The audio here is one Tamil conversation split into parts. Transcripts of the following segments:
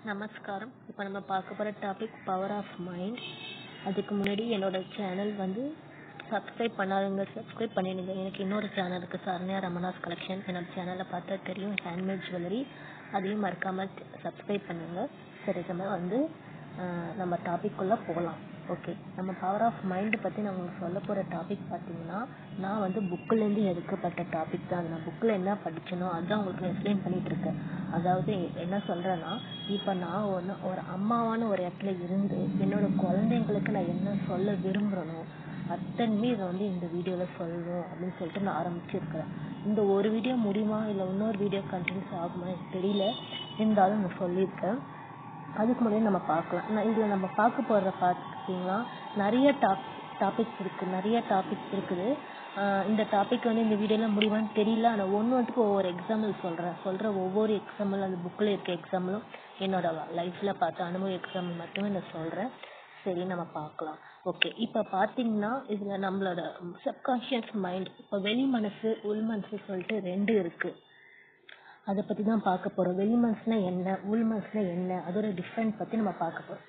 நமஸ்காரம் இப்போ நம்ம பார்க்க போகிற டாபிக் பவர் ஆஃப் மைண்ட் அதுக்கு முன்னாடி என்னோட சேனல் வந்து சப்ஸ்கிரைப் பண்ணாதவங்க சப்ஸ்கிரைப் பண்ணிடுங்க எனக்கு இன்னொரு சேனல் இருக்குது சரண்யா ரமணாஸ் கலெக்ஷன் என்னோட சேனலை பார்த்தா தெரியும் ஹேண்ட்மேட் ஜுவல்லரி அதையும் மறக்காமல் சப்ஸ்கிரைப் பண்ணுங்கள் சரி நம்ம வந்து ஆஹ், நம்ம டாபிக் குள்ள போகலாம் ஓகே நம்ம பவர் ஆஃப் மைண்ட் பற்றி நான் உங்களுக்கு சொல்ல போகிற டாபிக் பார்த்தீங்கன்னா நான் வந்து புக்கிலேருந்து எடுக்கப்பட்ட டாபிக் தான் நான் புக்கில் என்ன படிச்சேனோ அதான் உங்களுக்கு எக்ஸ்பிளைன் பண்ணிட்டு இருக்கேன் அதாவது என்ன சொல்கிறேன்னா இப்போ நான் ஒன்று ஒரு அம்மாவான ஒரு இடத்துல இருந்து என்னோட குழந்தைங்களுக்கு நான் என்ன சொல்ல விரும்புகிறனோ அத்தனையுமே இதை வந்து இந்த வீடியோவில் சொல்லணும் அப்படின்னு சொல்லிட்டு நான் ஆரம்பிச்சிருக்கிறேன் இந்த ஒரு வீடியோ முடியுமா இல்லை இன்னொரு வீடியோ கண்டினியூஸ் ஆகுமா எனக்கு தெரியல இருந்தாலும் நான் சொல்லியிருக்கேன் அதுக்கு முன்னாடி நம்ம பார்க்கலாம் நான் இதில் நம்ம பார்க்க போகிற பார்த்தீங்கன்னா நிறைய டாப் டாபிக்ஸ் இருக்குது நிறைய டாபிக்ஸ் இருக்குது ஆஹ் இந்த டாபிக் வந்து இந்த வீடியோவில் முடியுமான்னு தெரியல ஆனால் ஒன்று ஒன்றுக்கு ஒவ்வொரு எக்ஸாம்பிள் சொல்கிறேன் சொல்கிற ஒவ்வொரு எக்ஸாம்பிள் அந்த புக்கில் இருக்க எக்ஸாம்பிளும் என்னோட லைஃப்பில் பார்த்த அனுபவ எக்ஸாம்பிள் மட்டுமே நான் சொல்கிறேன் சரி நம்ம பார்க்கலாம் ஓகே இப்போ பார்த்தீங்கன்னா இதில் நம்மளோட சப்கான்ஷியஸ் மைண்ட் இப்போ வெளி மனசு உள் மனசு சொல்லிட்டு ரெண்டு இருக்குது அதை பற்றி தான் பார்க்க போகிறோம் வெளி மனசுனா என்ன உள் மனசுனா என்ன அதோட டிஃப்ரெண்ட் பற்றி நம்ம பார்க்க போகிறோம்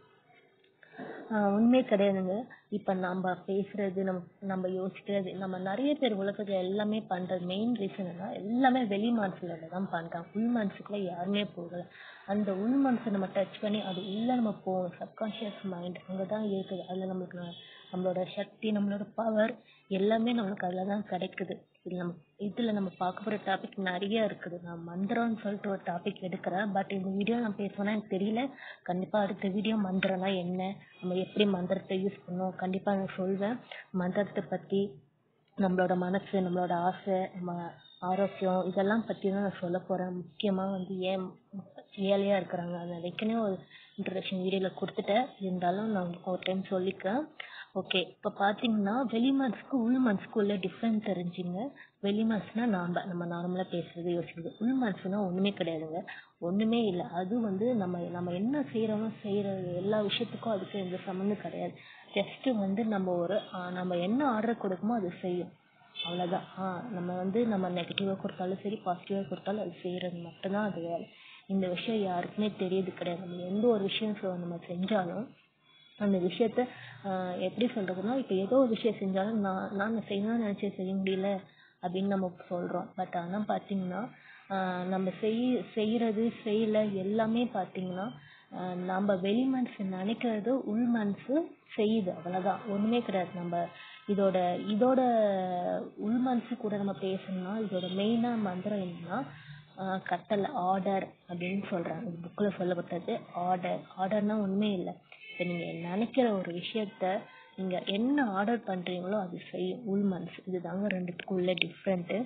உண்மை கிடையாதுங்க இப்போ நம்ம பேசுறது நம்ம நம்ம யோசிக்கிறது நம்ம நிறைய பேர் உலகத்துல எல்லாமே பண்றது மெயின் ரீசன் என்ன எல்லாமே வெளி மனசுல தான் பண்றாங்க உள் மனசுக்குள்ள யாருமே போகல அந்த உள் மனசை நம்ம டச் பண்ணி அது உள்ள நம்ம போகணும் சப்கான்ஷியஸ் மைண்ட் அங்கே தான் இருக்குது அதில் நம்மளுக்கு ந- நம்மளோட சக்தி நம்மளோட பவர் எல்லாமே நம்மளுக்கு அதில் தான் கிடைக்குது இது நம்ம இதில் நம்ம பார்க்க போகிற டாபிக் நிறைய இருக்குது நான் மந்திரம்னு சொல்லிட்டு ஒரு டாபிக் எடுக்கிறேன் பட் இந்த வீடியோ நான் பேசுவேன்னா எனக்கு தெரியல கண்டிப்பாக அடுத்த வீடியோ மந்திரம்னா என்ன நம்ம எப்படி மந்திரத்தை யூஸ் பண்ணோம் கண்டிப்பாக நான் சொல்வேன் மந்திரத்தை பற்றி நம்மளோட மனசு நம்மளோட ஆசை நம்ம ஆரோக்கியம் இதெல்லாம் பற்றி தான் நான் சொல்ல போகிறேன் முக்கியமாக வந்து ஏன் ஏழையாக இருக்கிறாங்க அதை ஏற்கனவே ஒரு இன்ட்ரடக்ஷன் வீடியோவில் கொடுத்துட்டேன் இருந்தாலும் நான் உங்களுக்கு ஒரு டைம் சொல்லிக்கிறேன் ஓகே இப்போ பார்த்தீங்கன்னா வெளி மனசுக்கு உள் மனசுக்கு உள்ள டிஃப்ரெண்ட் தெரிஞ்சுங்க வெளி மனசுனா நாம் நம்ம நார்மலாக பேசுறது யோசிக்கிறது உள் மனசுனா ஒன்றுமே கிடையாதுங்க ஒன்றுமே இல்லை அது வந்து நம்ம நம்ம என்ன செய்கிறோமோ செய்கிற எல்லா விஷயத்துக்கும் அதுக்கு எந்த சம்மந்தம் கிடையாது ஜஸ்ட்டு வந்து நம்ம ஒரு ஆஹ் நம்ம என்ன ஆர்டர் கொடுக்குமோ அது செய்யும் அவ்வளோதான் ஆ நம்ம வந்து நம்ம நெகட்டிவாக கொடுத்தாலும் சரி பாசிட்டிவாக கொடுத்தாலும் அது செய்கிறது மட்டும்தான் அது வேலை இந்த விஷயம் யாருக்குமே தெரியறது கிடையாது நம்ம எந்த ஒரு விஷயம் சொ- நம்ம செஞ்சாலும் அந்த விஷயத்த ஆஹ் எப்படி சொல்றதுன்னா இப்போ ஏதோ ஒரு விஷயம் செஞ்சாலும் நான் நான் செய்யணும்னு நினைச்சேன் செய்ய முடியல அப்படின்னு நம்ம சொல்றோம் பட் ஆனா பாத்தீங்கன்னா ஆஹ் நம்ம செய் செய்யறது செய்யல எல்லாமே பாத்தீங்கன்னா ஆஹ் நம்ம வெளி மனசு நினைக்கிறது உள் மனசு செய்யுது அவ்வளவுதான் ஒண்ணுமே கிடையாது நம்ம இதோட இதோட உள் மனசு கூட நம்ம பேசணும்னா இதோட மெயினா மந்திரம் என்னன்னா ஆஹ் கட்டளை ஆர்டர் அப்படின்னு சொல்றாங்க இது புக்கில் சொல்லப்பட்டது ஆர்டர் ஆர்டர்னா ஒண்ணுமே இல்லை இப்போ நீங்க நினைக்கிற ஒரு விஷயத்த நீங்க என்ன ஆர்டர் பண்றீங்களோ அது செய்யும் உள் மனசு இதுதாங்க ரெண்டுத்துக்கும் உள்ள டிஃப்ரெண்ட்டு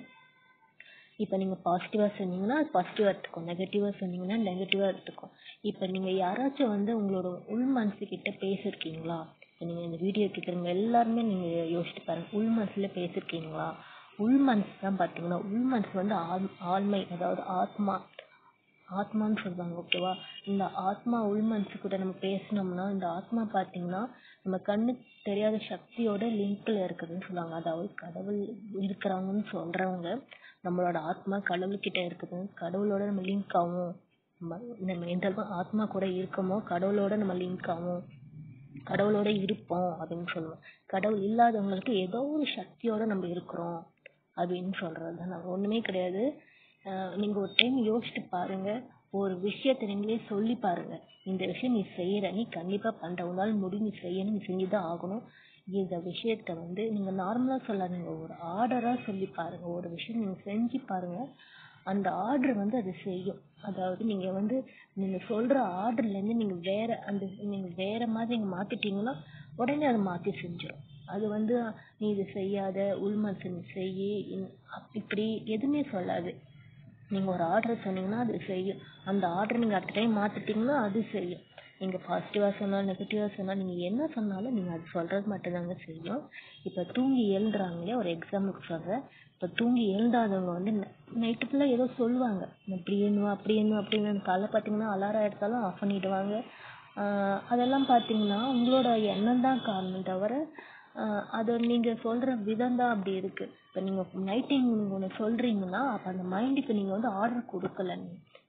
இப்போ நீங்கள் பாசிட்டிவாக சொன்னீங்கன்னா அது பாசிட்டிவாக எடுத்துக்கும் நெகட்டிவாக சொன்னீங்கன்னா நெகட்டிவாக எடுத்துக்கும் இப்போ நீங்கள் யாராச்சும் வந்து உங்களோட உள் மனசுக்கிட்ட பேசியிருக்கீங்களா இப்போ நீங்கள் இந்த வீடியோ கேட்குறவங்க எல்லாருமே நீங்கள் யோசிச்சு பாருங்க உள் மனசில் பேசியிருக்கீங்களா உள் மனசு தான் பார்த்தீங்கன்னா உள் மனசு வந்து ஆள் ஆழ்மை அதாவது ஆத்மா ஆத்மான்னு சொல்றாங்க ஓகேவா இந்த ஆத்மா உள் மனசு கூட நம்ம பேசினோம்னா இந்த ஆத்மா பார்த்தீங்கன்னா நம்ம கண்ணுக்கு தெரியாத சக்தியோட லிங்க்ல இருக்குதுன்னு சொல்லுவாங்க அதாவது கடவுள் இருக்கிறாங்கன்னு சொல்றவங்க நம்மளோட ஆத்மா கடவுள்கிட்ட இருக்குது கடவுளோட நம்ம லிங்க் ஆகும் நம்ம நம்ம எந்த அளவுக்கு ஆத்மா கூட இருக்கோமோ கடவுளோட நம்ம லிங்க் ஆகும் கடவுளோட இருப்போம் அப்படின்னு சொல்லுவோம் கடவுள் இல்லாதவங்களுக்கு ஏதோ ஒரு சக்தியோட நம்ம இருக்கிறோம் அப்படின்னு சொல்றது தான் நான் ஒண்ணுமே கிடையாது ஆஹ் நீங்க ஒரு டைம் யோசிச்சு பாருங்க ஒரு விஷயத்தை நீங்களே சொல்லி பாருங்க இந்த விஷயம் நீ செய்யற நீ கண்டிப்பா பண்ற உன்னால முடியும் நீ செய்யணும் நீ செஞ்சுதான் ஆகணும் இந்த விஷயத்த வந்து நீங்க நார்மலா சொல்லாதீங்க ஒரு ஆர்டரா சொல்லி பாருங்க ஒரு விஷயம் நீங்க செஞ்சு பாருங்க அந்த ஆர்டர் வந்து அது செய்யும் அதாவது நீங்க வந்து நீங்க சொல்ற ஆர்டர்ல இருந்து நீங்க வேற அந்த நீங்க வேற மாதிரி நீங்க மாத்திட்டீங்கன்னா உடனே அதை மாத்தி செஞ்சிடும் அது வந்து நீ இது செய்யாத உள்மனசு நீ செய்யி இன்- அப்~ இப்படி எதுவுமே சொல்லாது நீங்க ஒரு ஆர்டர் சொன்னீங்கன்னா அது செய்யும் அந்த ஆர்டர் நீங்க அடுத்த டைம் மாத்திட்டீங்கன்னா அது செய்யும் நீங்க பாசிட்டிவா சொன்னாலும் நெகட்டிவா சொன்னாலும் நீங்க என்ன சொன்னாலும் நீங்க அது சொல்றது மட்டும்தாங்க செய்யும் இப்ப தூங்கி எழுந்துறாங்களே ஒரு எக்ஸாம்பிளுக்கு சொல்றேன் இப்ப தூங்கி எழுந்தாதவங்க வந்து நைட்டு ஃபுல்லா ஏதோ சொல்லுவாங்க இப்படி எண்ணுவா அப்படி எண்ணுவா அப்படின்னு காலைல பாத்தீங்கன்னா அலாரம் எடுத்தாலும் ஆஃப் பண்ணிடுவாங்க ஆஹ் அதெல்லாம் பாத்தீங்கன்னா உங்களோட எண்ணம் தான் காரணம் தவிர ஆஹ் அது நீங்க சொல்ற விதம் தான் அப்படி இருக்கு இப்ப நீங்க நைட் டைம் நீங்க ஒண்ணு சொல்றீங்கன்னா அப்ப அந்த மைண்டுக்கு நீங்க வந்து ஆர்டர் கொடுக்கல நீங்க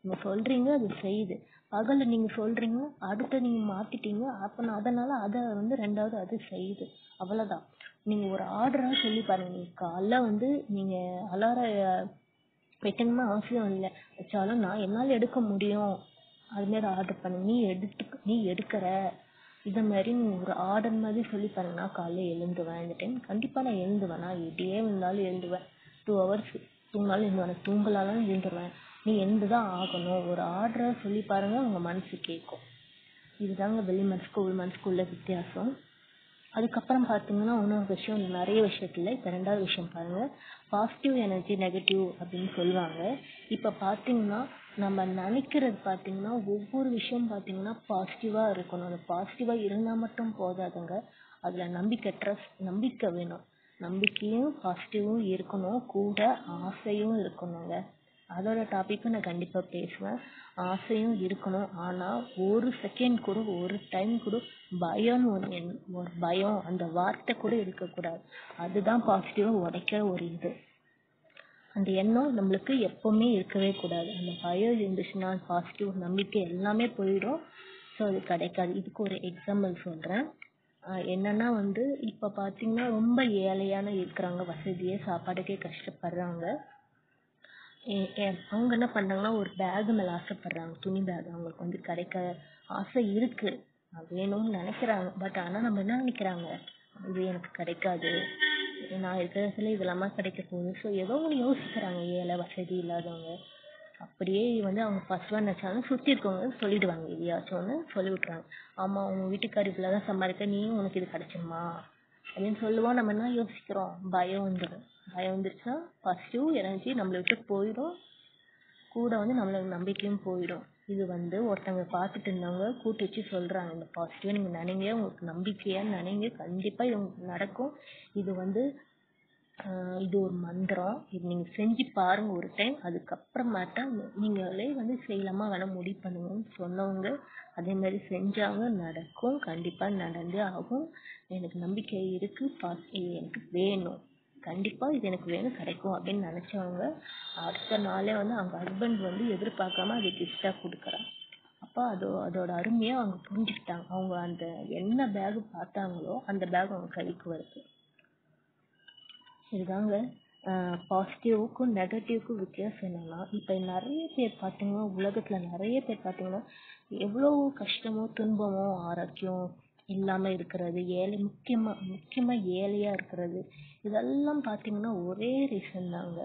நீங்க சொல்றீங்க அது செய்யுது பகல்ல நீங்க சொல்றீங்க அடுத்த நீங்க மாத்திட்டீங்க அப்ப அதனால அத வந்து ரெண்டாவது அது செய்யுது அவ்வளவுதான் நீங்க ஒரு ஆர்டரா சொல்லி பாருங்க நீங்க காலைல வந்து நீங்க அலாரம் வைக்கணும்னு அவசியம் இல்லை வச்சாலும் நான் என்னால எடுக்க முடியும் அது மாதிரி ஆர்டர் பண்ணு நீ எடுத்து நீ எடுக்கிற இத மாதிரி நீ ஒரு ஆர்டர் மாதிரி சொல்லி பாருங்க நான் காலைல எழுந்துருவேன் இந்த டைம் கண்டிப்பா நான் எழுந்துருவேன் நான் எப்படியே இருந்தாலும் எழுந்துருவேன் டூ ஹவர்ஸ் தூங்கினாலும் எழுந்துருவேன் தூங்கலாலும் எழுந்துருவேன் நீ எழுந்துதான் ஆகணும் ஒரு ஆர்டரா சொல்லி பாருங்க உங்க மனசு கேட்கும் இதுதாங்க வெளி மனசுக்கு உள் மனசுக்கு உள்ள வித்தியாசம் அதுக்கப்புறம் பார்த்தீங்கன்னா இன்னொரு விஷயம் நிறைய விஷயத்துல இப்போ ரெண்டாவது விஷயம் பாருங்க பாசிட்டிவ் எனர்ஜி நெகட்டிவ் அப்படின்னு சொல்லுவாங்க இப்போ பார்த்தீங்கன்னா நம்ம நினைக்கிறது பார்த்தீங்கன்னா ஒவ்வொரு விஷயம் பார்த்தீங்கன்னா பாசிட்டிவா இருக்கணும் அது பாசிட்டிவா இருந்தா மட்டும் போதாதுங்க அதுல நம்பிக்கை ட்ரஸ்ட் நம்பிக்கை வேணும் நம்பிக்கையும் பாசிட்டிவும் இருக்கணும் கூட ஆசையும் இருக்கணுங்க அதோட டாபிக்கும் நான் கண்டிப்பா பேசுவேன் ஆசையும் இருக்கணும் ஆனா ஒரு செகண்ட் கூட ஒரு டைம் கூட பயம்னு ஒண்ணு ஒரு பயம் அந்த வார்த்தை கூட இருக்கக்கூடாது அதுதான் பாசிட்டிவா உடைக்கிற ஒரு இது அந்த எண்ணம் நம்மளுக்கு எப்பவுமே இருக்கவே கூடாது அந்த பயம் இருந்துச்சுன்னா பாசிட்டிவ் நம்பிக்கை எல்லாமே போயிடும் ஸோ அது கிடைக்காது இதுக்கு ஒரு எக்ஸாம்பிள் சொல்றேன் ஆஹ் என்னன்னா வந்து இப்ப பாத்தீங்கன்னா ரொம்ப ஏழையான இருக்கிறாங்க வசதியே சாப்பாட்டுக்கே கஷ்டப்படுறாங்க எ- எ- அவங்க என்ன பண்றாங்கன்னா ஒரு பேக் மேல ஆசைப்படுறாங்க துணி பேக் அவங்களுக்கு வந்து கிடைக்க ஆசை இருக்கு அது வேணும்னு நினைக்கிறாங்க பட் ஆனா நம்ம என்ன நினைக்கிறாங்க இது எனக்கு கிடைக்காது நான் இருக்கிறதுல இதெல்லாமா கிடைக்க போகுது ஸோ ஏதோ ஒன்று யோசிக்கிறாங்க ஏழை வசதி இல்லாதவங்க அப்படியே வந்து அவங்க ஃபர்ஸ்ட் ஒன் நினைச்சாலும் சுத்தி இருக்கவங்க சொல்லிடுவாங்க எதையாச்சும் ஒன்று சொல்லி விட்டுறாங்க ஆமா உங்க வீட்டுக்காரி இவ்வளவுதான் சம்பாதிக்க நீயும் உனக்கு இது கிடைச்சிருமா அப்படின்னு சொல்லுவோம் நம்ம என்ன யோசிக்கிறோம் பயம் வந்துடும் பயம் வந்துருச்சுன்னா பாசிட்டிவ் எனர்ஜி நம்மளை விட்டு போயிடும் கூட வந்து நம்மளுக்கு நம்பிக்கையும் போயிடும் இது வந்து ஒருத்தவங்க பார்த்துட்டு இருந்தவங்க கூட்டு வச்சு சொல்றாங்க இந்த பாசிட்டிவா நீங்க நினைங்க உங்களுக்கு நம்பிக்கையா நினைங்க கண்டிப்பா இது உங்களுக்கு நடக்கும் இது வந்து ஆஹ் இது ஒரு மந்திரம் இது நீங்க செஞ்சு பாருங்க ஒரு டைம் அதுக்கப்புறமாட்டா நீங்களே வந்து செய்யலாமா வேணா முடிவு பண்ணுங்கன்னு சொன்னவங்க அதே மாதிரி செஞ்சாங்க நடக்கும் கண்டிப்பா நடந்தே ஆகும் எனக்கு நம்பிக்கை இருக்கு பா- இது எனக்கு வேணும் கண்டிப்பா இது எனக்கு வேணும் கிடைக்கும் அப்படின்னு நினைச்சவங்க அடுத்த நாளே வந்து அவங்க ஹஸ்பண்ட் வந்து எதிர்பார்க்காம அதை கிஃப்டா கொடுக்குறாங்க அப்ப அதோ அதோட அருமையை அவங்க புரிஞ்சுக்கிட்டாங்க அவங்க அந்த என்ன பேக் பார்த்தாங்களோ அந்த பேக் அவங்க கைக்கு வருது இதுதாங்க பாசிட்டிவ்க்கும் நெகட்டிவ்க்கும் வித்தியாசம் என்னன்னா இப்ப நிறைய பேர் பார்த்தீங்கன்னா உலகத்துல நிறைய பேர் பார்த்தீங்கன்னா எவ்வளவு கஷ்டமோ துன்பமோ ஆரோக்கியம் இல்லாம இருக்கிறது ஏழை முக்கியமா முக்கியமா ஏழையா இருக்கிறது இதெல்லாம் பார்த்தீங்கன்னா ஒரே ரீசன் தாங்க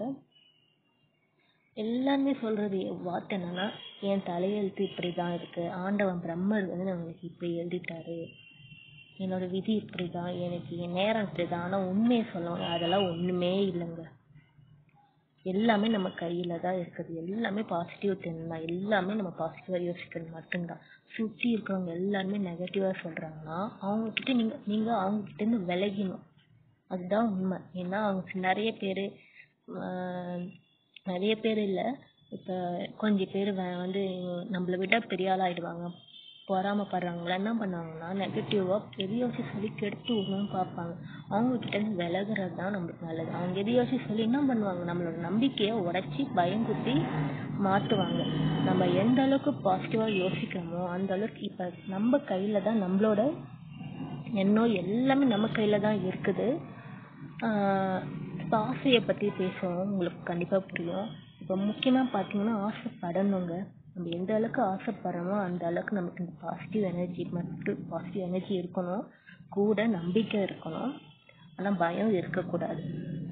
எல்லாருமே சொல்றது வார்த்தை என்னன்னா என் தலையெழுத்து இப்படிதான் இருக்கு ஆண்டவன் பிரம்மர் வந்து நம்மளுக்கு இப்படி எழுதிட்டாரு என்னோட விதி இப்படிதான் எனக்கு என் நேரம் இப்படிதான் ஆனா உண்மையை சொல்லணும் அதெல்லாம் ஒண்ணுமே இல்லைங்க எல்லாமே நம்ம கையில தான் இருக்குது எல்லாமே பாசிட்டிவ் திங்க் தான் எல்லாமே நம்ம பாசிட்டிவா யோசிக்கிறது மட்டும்தான் சுத்தி இருக்கிறவங்க எல்லாருமே நெகட்டிவா சொல்றாங்கன்னா அவங்க கிட்ட நீங்க நீங்க அவங்க கிட்ட இருந்து விலகிணும் அதுதான் உண்மை ஏன்னா அவங்க நிறைய பேரு ஆஹ் நிறைய பேர் இல்ல இப்ப கொஞ்சம் பேர் வந்து நம்மளை விட பெரிய ஆள் ஆயிடுவாங்க பொறாமைப்படுறவங்க என்ன பண்ணுவாங்கன்னா நெகட்டிவா எதையாச்சும் சொல்லி கெடுத்து விடணும்னு பார்ப்பாங்க அவங்க கிட்ட இருந்து விலகுறது தான் நம்மளுக்கு நல்லது அவங்க எதையாச்சும் சொல்லி என்ன பண்ணுவாங்க நம்மளோட நம்பிக்கையை உடைச்சி பயங்குத்தி மாட்டுவாங்க நம்ம எந்த அளவுக்கு பாசிட்டிவா யோசிக்கிறோமோ அந்த அளவுக்கு இப்ப நம்ம கையில தான் நம்மளோட எண்ணம் எல்லாமே நம்ம கையில தான் இருக்குது ஆஹ் இப்ப ஆசையை பத்தி பேசுவோம் உங்களுக்கு கண்டிப்பா புரியும் இப்ப முக்கியமா பாத்தீங்கன்னா ஆசைப்படணுங்க நம்ம எந்த அளவுக்கு ஆசைப்படுறோமோ அந்த அளவுக்கு நமக்கு இந்த பாசிட்டிவ் எனர்ஜி மட்டும் பாசிட்டிவ் எனர்ஜி இருக்கணும் கூட நம்பிக்கை இருக்கணும் ஆனா பயம் இருக்கக்கூடாது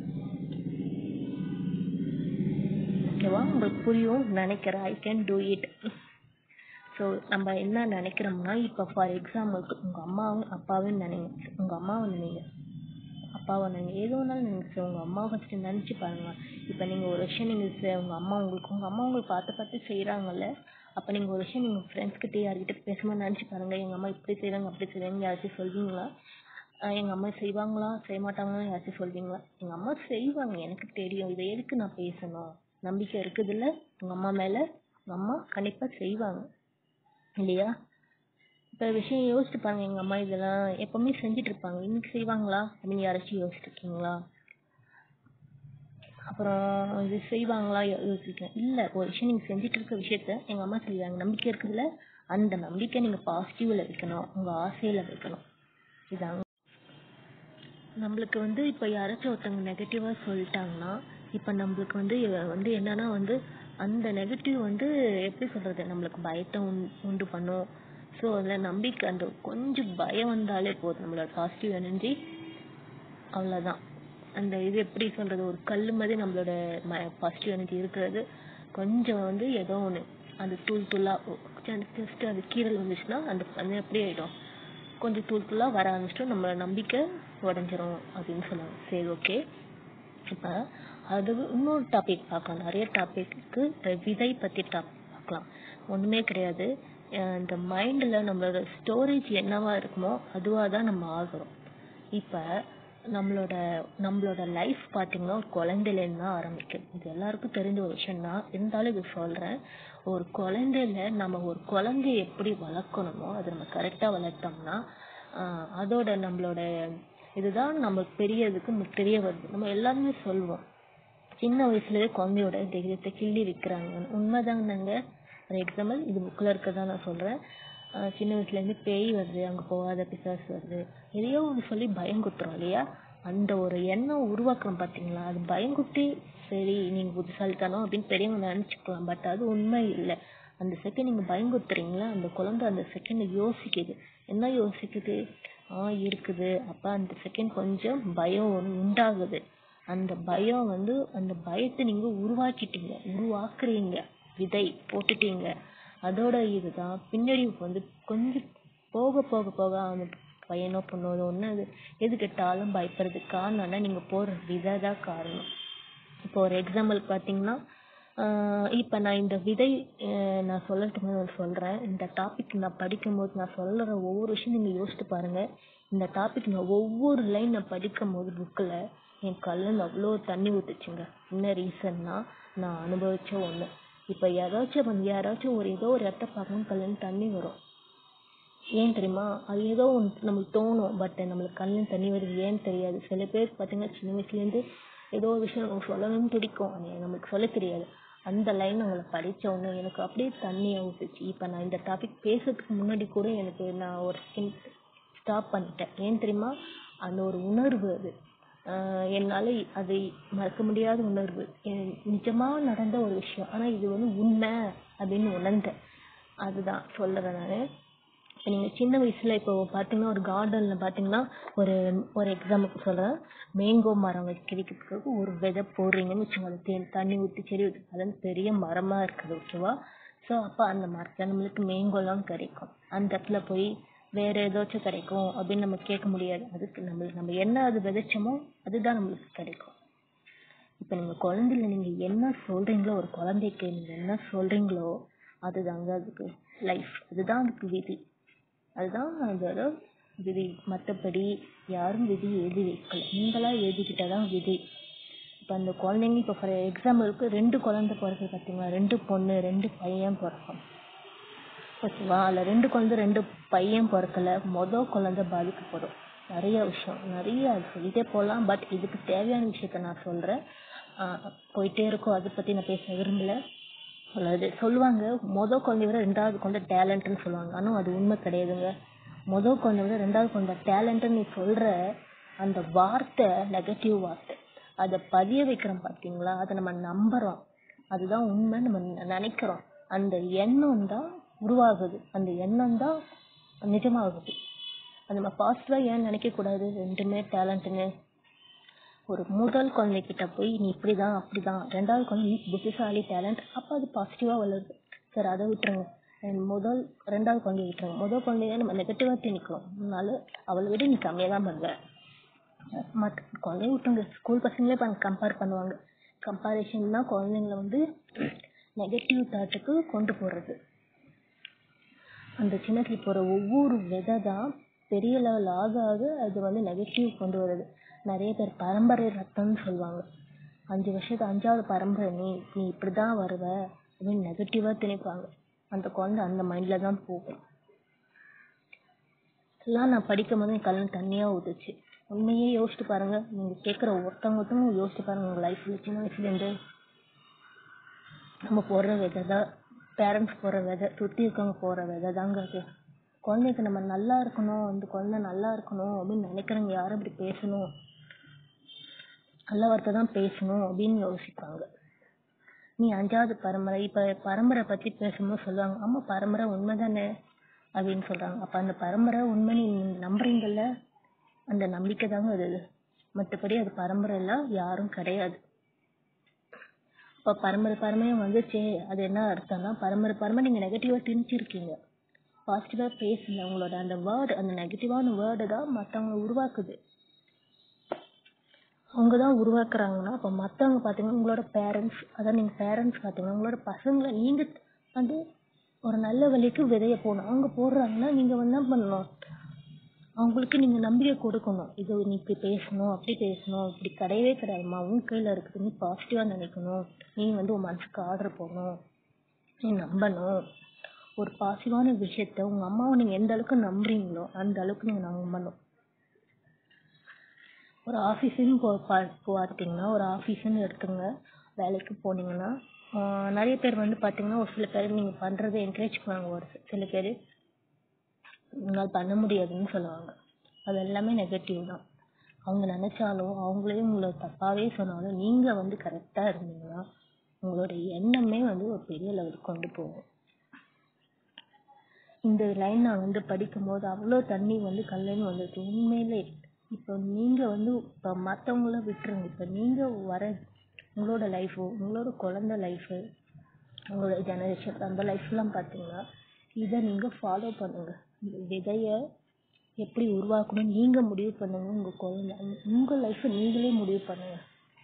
ஓகேவா உங்களுக்கு புரியும் நினைக்கிறேன் I can do it so நம்ம என்ன நினைக்கிறோம்னா இப்போ ஃபார் எக்ஸாம்பிளுக்கு உங்க அம்மாவும் அப்பாவும் நினைங்க உங்க அம்மாவை நினைங்க அப்பாவை நினைங்க ஏதோ ஒன்றாலும் நினைங்க சார் உங்க அம்மாவை ஃபர்ஸ்ட் நினைச்சு பாருங்க இப்போ நீங்க ஒரு விஷயம் நீங்க செ- உங்க அம்மா உங்களுக்கு உங்க அம்மா உங்களுக்கு பார்த்து பார்த்து செய்றாங்கல்ல அப்ப நீங்க ஒரு விஷயம் நீங்க ஃப்ரெண்ட்ஸ் கிட்ட யார்கிட்ட பேசும்போது நினைச்சு பாருங்க எங்க அம்மா இப்படி செய்றாங்க அப்படி செய்றாங்க யாராச்சும் சொல்வீங்களா ஆஹ் எங்க அம்மா செய்வாங்களா செய்ய மாட்டாங்களான்னு யாராச்சும் சொல்வீங்களா எங்க அம்மா செய்வாங்க எனக்கு தெரியும் இதை எதுக்கு நான் பேசணும் நம்பிக்கை இருக்குதுல்ல உங்க அம்மா மேல உங்க அம்மா கண்டிப்பா செய்வாங்க இல்லையா இப்ப விஷயம் யோசிச்சு பாருங்க எங்க அம்மா இதெல்லாம் எப்பவுமே செஞ்சுட்டு இருப்பாங்க இன்னைக்கு செய்வாங்களா அப்படின்னு யாராச்சும் யோசிச்சிருக்கீங்களா அப்புறம் இது செய்வாங்களா யோ யோசிக்கிறேன் இல்லை ஒரு விஷயம் நீங்கள் செஞ்சுட்டு இருக்க விஷயத்த எங்கள் அம்மா சொல்லிடுறாங்க நம்பிக்கை இருக்குதுல்ல அந்த நம்பிக்கை நீங்கள் பாசிட்டிவில் வைக்கணும் உங்கள் ஆசையில் வைக்கணும் இதாங்க நம்மளுக்கு வந்து இப்போ யாராச்சும் ஒருத்தவங்க நெகட்டிவாக சொல்லிட்டாங்கன்னா இப்போ நம்மளுக்கு வந்து வந்து என்னன்னா வந்து அந்த நெகட்டிவ் வந்து எப்படி சொல்கிறது நம்மளுக்கு பயத்தை உண் உண்டு பண்ணும் ஸோ அதில் நம்பிக்கை அந்த கொஞ்சம் பயம் வந்தாலே போதும் நம்மளோட பாசிட்டிவ் எனர்ஜி அவ்வளோதான் அந்த இது எப்படி சொல்கிறது ஒரு கல் மாதிரி நம்மளோட ம பாசிட்டிவ் எனர்ஜி இருக்கிறது கொஞ்சம் வந்து ஏதோ ஒன்று அந்த தூள் தூளாக ஜஸ்ட் அது கீரல் வந்துச்சுன்னா அந்த அந்த எப்படி ஆகிடும் கொஞ்சம் தூள் தூளாக வர ஆரம்பிச்சிட்டோம் நம்மளோட நம்பிக்கை உடஞ்சிரும் அப்படின்னு சொல்லுவாங்க சரி ஓகே இப்போ அது இன்னொரு டாபிக் பார்க்கலாம் நிறைய டாபிக்கு விதை பற்றி டாபிக் பார்க்கலாம் ஒன்றுமே கிடையாது இந்த மைண்டில் நம்மளோட ஸ்டோரேஜ் என்னவா இருக்குமோ அதுவாக தான் நம்ம ஆகிறோம் இப்போ நம்மளோட நம்மளோட லைஃப் பார்த்தீங்கன்னா ஒரு குழந்தையிலேருந்து தான் ஆரம்பிக்கும் இது எல்லாருக்கும் தெரிஞ்ச ஒரு விஷயம் தான் இருந்தாலும் இது சொல்கிறேன் ஒரு குழந்தையில நம்ம ஒரு குழந்தைய எப்படி வளர்க்கணுமோ அதை நம்ம கரெக்டாக வளர்த்தோம்னா அதோட நம்மளோட இதுதான் நம்ம பெரியதுக்கு தெரிய வருது நம்ம எல்லாருமே சொல்லுவோம் சின்ன வயசுலயே குழந்தையோட தைரியத்தை கிள்ளி வைக்கிறாங்க உண்மைதாங்க ஃபார் எக்ஸாம்பிள் இது புக்கில் இருக்கறதா நான் சொல்கிறேன் சின்ன வயசுலேருந்து பேய் வருது அங்கே போகாத பிசாசு வருது எதையோ ஒன்று சொல்லி பயங்குத்துறோம் இல்லையா அந்த ஒரு எண்ணம் உருவாக்குறோம் பார்த்தீங்களா அது பயங்குத்தி சரி நீங்கள் புத்திசாலித்தனம் அப்படின்னு பெரியவங்க நினச்சிக்கலாம் பட் அது உண்மை இல்லை அந்த செகண்ட் நீங்கள் பயங்குத்துறீங்களா அந்த குழந்தை அந்த செகண்ட் யோசிக்குது என்ன யோசிக்குது ஆ இருக்குது அப்போ அந்த செகண்ட் கொஞ்சம் பயம் உண்டாகுது அந்த பயம் வந்து அந்த பயத்தை நீங்கள் உருவாக்கிட்டீங்க உருவாக்குறீங்க விதை போட்டுட்டீங்க அதோட இதுதான் பின்னடைவு வந்து கொஞ்சம் போக போக போக அந்த பையனோ பொண்ணோ ஒன்று அது எது கெட்டாலும் பயப்படுறதுக்கு காரணம்னா நீங்கள் போடுற விதை தான் காரணம் இப்போ ஒரு எக்ஸாம்பிள் பார்த்தீங்கன்னா இப்போ நான் இந்த விதை நான் சொல்லறதுக்கு முன்னாடி சொல்கிறேன் இந்த டாபிக் நான் படிக்கும்போது நான் சொல்கிற ஒவ்வொரு விஷயம் நீங்கள் யோசிச்சு பாருங்கள் இந்த டாபிக் நான் ஒவ்வொரு லைன் நான் படிக்கும் போது புக்கில் என் கல்லில் அவ்வளோ தண்ணி ஊற்றுச்சுங்க என்ன ரீசன்னா நான் அனுபவிச்ச ஒன்று இப்போ யாராச்சும் வந்து யாராச்சும் ஒரு ஏதோ ஒரு இடத்த பார்க்கணும் கல்லுன்னு தண்ணி வரும் ஏன் தெரியுமா அது ஏதோ ஒன்று நம்மளுக்கு தோணும் பட் நம்மளுக்கு கண்ணில் தண்ணி வருது ஏன்னு தெரியாது சில பேர் பார்த்தீங்கன்னா சின்ன வயசுலேருந்து ஏதோ ஒரு விஷயம் நமக்கு சொல்லணும்னு துடிக்கும் அது நம்மளுக்கு சொல்ல தெரியாது அந்த லைன் அவங்கள படித்த உடனே எனக்கு அப்படியே தண்ணியை ஊற்றுச்சு இப்போ நான் இந்த டாபிக் பேசுறதுக்கு முன்னாடி கூட எனக்கு நான் ஒரு செகண்ட் ஸ்டாப் பண்ணிட்டேன் ஏன் தெரியுமா அந்த ஒரு உணர்வு அது என்னால் அதை மறக்க முடியாத உணர்வு நிஜமாக நடந்த ஒரு விஷயம் ஆனால் இது வந்து உண்மை அப்படின்னு உணர்ந்தேன் அதுதான் சொல்லுறேன் நான் இப்போ நீங்கள் சின்ன வயசில் இப்போ பார்த்தீங்கன்னா ஒரு கார்டனில் பார்த்தீங்கன்னா ஒரு ஒரு எக்ஸாம்பிளுக்கு சொல்கிறேன் மேங்கோ மரம் வைக்கிறதுக்கு ஒரு விதை போடுறீங்கன்னு வச்சுக்கோங்க அது தே தண்ணி ஊற்றி செடி ஊற்றி அது வந்து பெரிய மரமாக இருக்குது ஓகேவா ஸோ அப்போ அந்த மரத்தில் நம்மளுக்கு மேங்கோலாம் கிடைக்கும் அந்த இடத்துல போய் வேறு ஏதாச்சும் கிடைக்கும் அப்படின்னு நம்ம கேட்க முடியாது அதுக்கு நம்மளுக்கு நம்ம என்ன அது விதைச்சோமோ அதுதான் நம்மளுக்கு கிடைக்கும் இப்போ நீங்கள் குழந்தைல நீங்கள் என்ன சொல்கிறீங்களோ ஒரு குழந்தைக்கு நீங்கள் என்ன சொல்கிறீங்களோ அதுதாங்க அதுக்கு லைஃப் அதுதான் அதுக்கு விதி அதுதான் அதோட விதி மற்றபடி யாரும் விதி எழுதி வைக்கல நீங்களாக எழுதிக்கிட்டால் தான் விதி இப்போ அந்த குழந்தைங்க இப்போ ஃபார் எக்ஸாம்பிளுக்கு ரெண்டு குழந்தை பிறக்குது பார்த்தீங்களா ரெண்டு பொண்ணு ரெண்டு பையன் பிறக்கும் ஓகேவா அதில் ரெண்டு குழந்தை ரெண்டு பையன் பிறக்கல மொதல் குழந்தை பாதிக்கப்படும் நிறைய விஷயம் நிறைய அது சொல்லிட்டே போகலாம் பட் இதுக்கு தேவையான விஷயத்த நான் சொல்கிறேன் போயிட்டே இருக்கும் அதை பற்றி நான் பேச விரும்பல அதாவது சொல்லுவாங்க மொதல் குழந்தைய விட ரெண்டாவது குழந்தை டேலண்ட்டுன்னு சொல்லுவாங்க ஆனால் அது உண்மை கிடையாதுங்க மொதல் குழந்தைய விட ரெண்டாவது குழந்தை டேலண்ட்டுன்னு நீ சொல்கிற அந்த வார்த்தை நெகட்டிவ் வார்த்தை அதை பதிய வைக்கிறோம் பார்த்தீங்களா அதை நம்ம நம்புகிறோம் அதுதான் உண்மை நம்ம நினைக்கிறோம் அந்த எண்ணம் தான் உருவாகுது அந்த எண்ணம் தான் நிஜமாகுது அது நம்ம பாசிட்டிவாக ஏன் நினைக்கக்கூடாது ரெண்டுமே டேலண்ட்டுங்க ஒரு முதல் குழந்தைகிட்ட போய் நீ இப்படி தான் அப்படி தான் ரெண்டாவது குழந்தை நீ புத்திசாலி டேலண்ட் அப்போ அது பாசிட்டிவாக வளருது சரி அதை விட்டுருங்க முதல் ரெண்டாவது குழந்தைய விட்டுருங்க முதல் குழந்தைய நம்ம நெகட்டிவாக திணிக்கிறோம் அதனால அவளை விட நீ கம்மியாக தான் பண்ணுற மற்ற குழந்தைய விட்டுருங்க ஸ்கூல் பசங்களே இப்போ கம்பேர் பண்ணுவாங்க கம்பேரிஷன் தான் குழந்தைங்கள வந்து நெகட்டிவ் தாட்டுக்கு கொண்டு போகிறது அந்த சின்னத்தில் போகிற ஒவ்வொரு விதை தான் பெரிய லெவல் ஆக ஆக அது வந்து நெகட்டிவ் கொண்டு வருது நிறைய பேர் பரம்பரை ரத்தம்னு சொல்லுவாங்க அஞ்சு வருஷத்து அஞ்சாவது பரம்பரை நீ நீ இப்படி தான் வருவ அப்படின்னு நெகட்டிவாக திணிப்பாங்க அந்த குழந்தை அந்த மைண்டில் தான் போகும் எல்லாம் நான் படிக்கும் போது என் கல்லில் தண்ணியாக ஊற்றுச்சு உண்மையே யோசிச்சு பாருங்க நீங்க கேட்குற ஒருத்தவங்க ஒருத்தவங்க யோசிச்சு பாருங்க உங்க லைஃப்ல சின்ன வயசுலேருந்து நம்ம போடுற விதை தான் பேரண்ட்ஸ் போடுற விதை சுற்றி இருக்கவங்க போடுற விதை தாங்க அது குழந்தைக்கு நம்ம நல்லா இருக்கணும் அந்த குழந்தை நல்லா இருக்கணும் அப்படின்னு நினைக்கிறவங்க யாரும் இப்படி பேசணும் நல்ல வார்த்தை தான் பேசணும் அப்படின்னு யோசிப்பாங்க நீ அஞ்சாவது பரம்பரை இப்போ பரம்பரை பற்றி பேசும்போது சொல்லுவாங்க ஆமா பரம்பரை உண்மை தானே அப்படின்னு சொல்றாங்க அப்போ அந்த பரம்பரை உண்மை நீங்க நம்புறீங்கல்ல அந்த நம்பிக்கை தாங்க அது மற்றபடி அது பரம்பரை எல்லாம் யாரும் கிடையாது இப்போ பரம்பரை பரம்பரையும் வந்துச்சு அது என்ன அர்த்தம்னா பரம்பரை பரம்பரை நீங்கள் நெகட்டிவாக திணிச்சிருக்கீங்க பாசிட்டிவாக பேசல உங்களோட அந்த வேர்டு அந்த நெகட்டிவான வேர்டு தான் மற்றவங்க உருவாக்குது அவங்க தான் உருவாக்குறாங்கன்னா அப்போ மற்றவங்க பார்த்தீங்கன்னா உங்களோட பேரண்ட்ஸ் அதான் நீங்கள் பேரண்ட்ஸ் பார்த்தீங்கன்னா உங்களோட பசங்களை நீங்கள் வந்து ஒரு நல்ல வழிக்கு விதைய போடணும் அவங்க போடுறாங்கன்னா நீங்கள் வந்து என்ன பண்ணணும் அவங்களுக்கு நீங்கள் நம்பிக்கை கொடுக்கணும் இது நீ இப்படி பேசணும் அப்படி பேசணும் இப்படி கிடையவே கிடையாதும்மா உன் கையில் இருக்குது நீ பாசிட்டிவாக நினைக்கணும் நீ வந்து உன் மனசுக்கு ஆர்டர் போடணும் நீ நம்பணும் ஒரு பாசிட்டிவான விஷயத்த உங்கள் அம்மாவை நீங்கள் எந்த அளவுக்கு நம்புறீங்களோ அந்த அளவுக்கு நீங்கள் நம்பணும் ஒரு ஆஃபீஸுன்னு போ பா பார்த்தீங்கன்னா ஒரு ஆஃபீஸுன்னு எடுத்துங்க வேலைக்கு போனீங்கன்னா நிறைய பேர் வந்து பார்த்தீங்கன்னா ஒரு சில பேர் நீங்கள் பண்ணுறதை என்கரேஜ் பண்ணுவாங்க ஒரு சில பேர் உன்னால் பண்ண முடியாதுன்னு சொல்லுவாங்க அது எல்லாமே நெகட்டிவ் தான் அவங்க நினச்சாலும் அவங்களே உங்களை தப்பாகவே சொன்னாலும் நீங்கள் வந்து கரெக்டாக இருந்தீங்கன்னா உங்களோட எண்ணமே வந்து ஒரு பெரிய லெவலுக்கு கொண்டு போகும் இந்த லைன் நான் வந்து படிக்கும்போது அவ்வளோ தண்ணி வந்து கல்லுன்னு வந்துச்சு உண்மையிலே இப்போ நீங்கள் வந்து இப்போ மற்றவங்கள விட்டுருங்க இப்போ நீங்கள் வர உங்களோட லைஃபு உங்களோட குழந்த லைஃபு உங்களோட ஜெனரேஷன் அந்த லைஃப்லாம் பார்த்தீங்கன்னா இதை நீங்கள் ஃபாலோ பண்ணுங்கள் இந்த விதையை எப்படி உருவாக்கணும் நீங்கள் முடிவு பண்ணுங்க உங்கள் குழந்த உங்கள் லைஃப்பை நீங்களே முடிவு பண்ணுங்கள்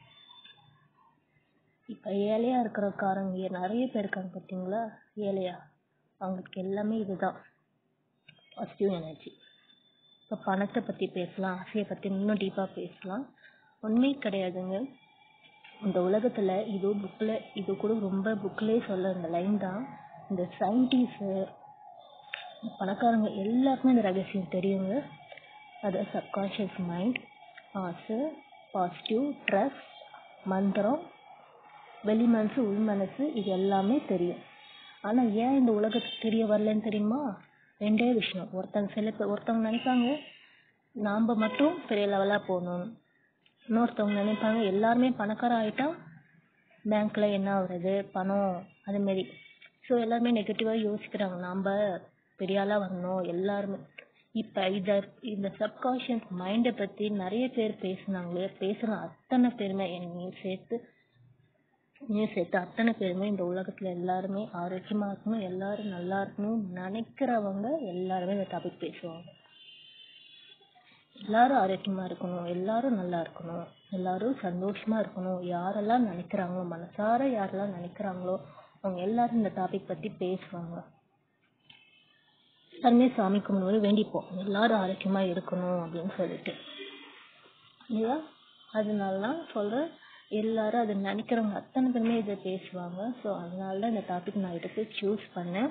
இப்போ ஏழையாக இருக்கிறக்காரங்க நிறைய பேர் இருக்காங்க பார்த்தீங்களா ஏழையா அவங்களுக்கு எல்லாமே இதுதான் பாசிட்டிவ் எனர்ஜி இப்போ பணத்தை பற்றி பேசலாம் ஆசையை பற்றி இன்னும் டீப்பாக பேசலாம் உண்மை கிடையாதுங்க இந்த உலகத்தில் இது புக்கில் இது கூட ரொம்ப புக்கிலே சொல்ல இந்த லைன் தான் இந்த சயின்டிஸ்ட்டு பணக்காரங்க எல்லாருக்குமே இந்த ரகசியம் தெரியுங்க அது சப்கான்ஷியஸ் மைண்ட் ஆசை பாசிட்டிவ் ட்ரஸ்ட் மந்திரம் வெளி மனசு உள் மனசு இது எல்லாமே தெரியும் ஆனால் ஏன் இந்த உலகத்துக்கு தெரிய வரலன்னு தெரியுமா ரெண்டே விஷயம் ஒருத்தங்க சில பேர் ஒருத்தவங்க நினைப்பாங்க நாம் மட்டும் பெரிய லெவலாக போகணும் இன்னொருத்தவங்க நினைப்பாங்க எல்லாருமே பணக்கார ஆகிட்டா பேங்க்கில் என்ன ஆகுறது பணம் அதுமாரி ஸோ எல்லாருமே நெகட்டிவாக யோசிக்கிறாங்க நாம் பெரிய ஆளாக வரணும் எல்லாருமே இப்போ இதை இந்த சப்கான்ஷியஸ் மைண்டை பற்றி நிறைய பேர் பேசுனாங்களே பேசுகிற அத்தனை பேருமே என்னையும் சேர்த்து என்னையும் சேர்த்து அத்தனை பேருமே இந்த உலகத்தில் எல்லாருமே ஆரோக்கியமாக இருக்கணும் எல்லாரும் நல்லா இருக்கணும் நினைக்கிறவங்க எல்லாருமே இந்த டாபிக் பேசுவாங்க எல்லாரும் ஆரோக்கியமாக இருக்கணும் எல்லாரும் நல்லா இருக்கணும் எல்லாரும் சந்தோஷமாக இருக்கணும் யாரெல்லாம் நினைக்கிறாங்களோ மனசார யாரெல்லாம் நினைக்கிறாங்களோ அவங்க எல்லாரும் இந்த டாபிக் பற்றி பேசுவாங்க எல்லாருமே சாமி கும்பிடும்போது வேண்டிப்போம் எல்லாரும் ஆரோக்கியமாக இருக்கணும் அப்படின்னு சொல்லிட்டு இல்லையா அதனால தான் சொல்கிறேன் எல்லாரும் அதை நினைக்கிறவங்க அத்தனை பேருமே இதை பேசுவாங்க ஸோ அதனால தான் இந்த டாபிக் நான் எடுத்து சூஸ் பண்ணேன்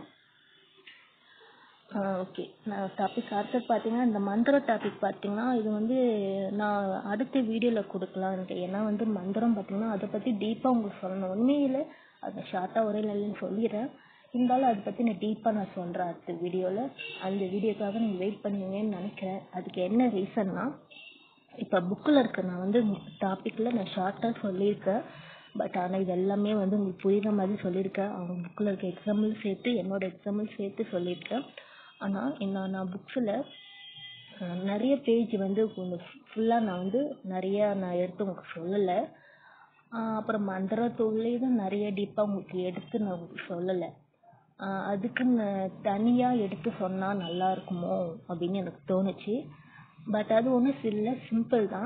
ஓகே நான் டாபிக் அடுத்தது பார்த்தீங்கன்னா இந்த மந்திரம் டாபிக் பார்த்தீங்கன்னா இது வந்து நான் அடுத்த வீடியோவில் கொடுக்கலான்ட்டு ஏன்னா வந்து மந்திரம் பார்த்தீங்கன்னா அதை பற்றி டீப்பாக உங்களுக்கு சொல்லணும் உண்மையில் அதை ஷார்ட்டாக ஒரே லைனில் சொல்லிடுறேன் இருந்தாலும் அதை பற்றி நான் டீப்பாக நான் சொல்கிறேன் அடுத்த வீடியோவில் அந்த வீடியோக்காக நீங்கள் வெயிட் பண்ணுவீங்கன்னு நினைக்கிறேன் அதுக்கு என்ன ரீசன்னா இப்போ புக்கில் இருக்க நான் வந்து டாப்பிக்கில் நான் ஷார்ட்டாக சொல்லியிருக்கேன் பட் ஆனால் இது எல்லாமே வந்து உங்களுக்கு புரியுற மாதிரி சொல்லியிருக்கேன் அவங்க புக்கில் இருக்க எக்ஸாம்பிள் சேர்த்து என்னோட எக்ஸாம்பிள் சேர்த்து சொல்லியிருக்கேன் ஆனால் என்ன நான் புக்ஸில் நிறைய பேஜ் வந்து கொஞ்சம் ஃபுல்லாக நான் வந்து நிறையா நான் எடுத்து உங்களுக்கு சொல்லலை அப்புறம் மந்திரத்தூள்லேயே தான் நிறைய டீப்பாக உங்களுக்கு எடுத்து நான் உங்களுக்கு சொல்லலை அதுக்கு நான் தனியாக எடுத்து சொன்னால் நல்லா இருக்குமோ அப்படின்னு எனக்கு தோணுச்சு பட் அது ஒன்றும் இல்லை சிம்பிள் தான்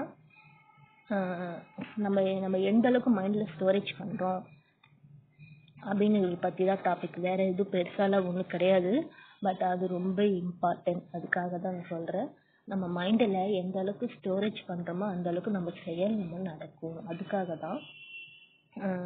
நம்ம நம்ம எந்த அளவுக்கு மைண்டில் ஸ்டோரேஜ் பண்ணுறோம் அப்படிங்கிறத பற்றி தான் டாபிக் வேறு எதுவும் பெருசாலாம் ஒன்றும் கிடையாது பட் அது ரொம்ப இம்பார்ட்டன்ட் அதுக்காக தான் நான் சொல்கிறேன் நம்ம மைண்டில் எந்த அளவுக்கு ஸ்டோரேஜ் பண்ணுறோமோ அந்த அளவுக்கு நம்ம செயல் நம்ம நடக்கும் அதுக்காக தான்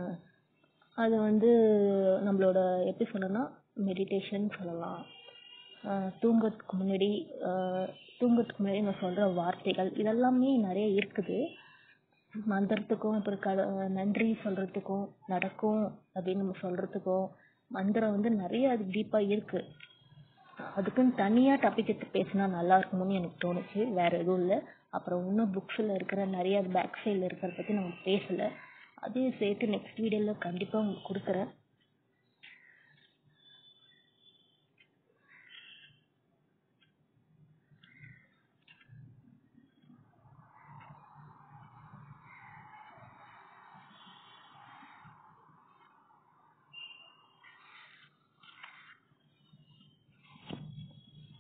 அது வந்து நம்மளோட எப்படி சொல்லணும்னா மெடிடேஷன் சொல்லலாம் தூங்குறதுக்கு முன்னாடி தூங்குறதுக்கு முன்னாடி நம்ம சொல்கிற வார்த்தைகள் இதெல்லாமே நிறைய இருக்குது மந்திரத்துக்கும் அப்புறம் கட நன்றி சொல்கிறதுக்கும் நடக்கும் அப்படின்னு நம்ம சொல்கிறதுக்கும் மந்திரம் வந்து நிறைய அது டீப்பாக இருக்குது அதுக்குன்னு தனியாக டாபிக் எடுத்து பேசினா நல்லா இருக்குமோன்னு எனக்கு தோணுச்சு வேறு எதுவும் இல்லை அப்புறம் இன்னும் புக்ஸில் இருக்கிற நிறைய பேக் சைடில் இருக்கிறத பற்றி நம்ம பேசலை அதையும் சேர்த்து நெக்ஸ்ட் வீடியோவில் கண்டிப்பாக உங்களுக்கு கொடுக்குறேன்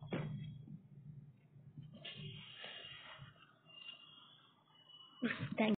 தேங்க்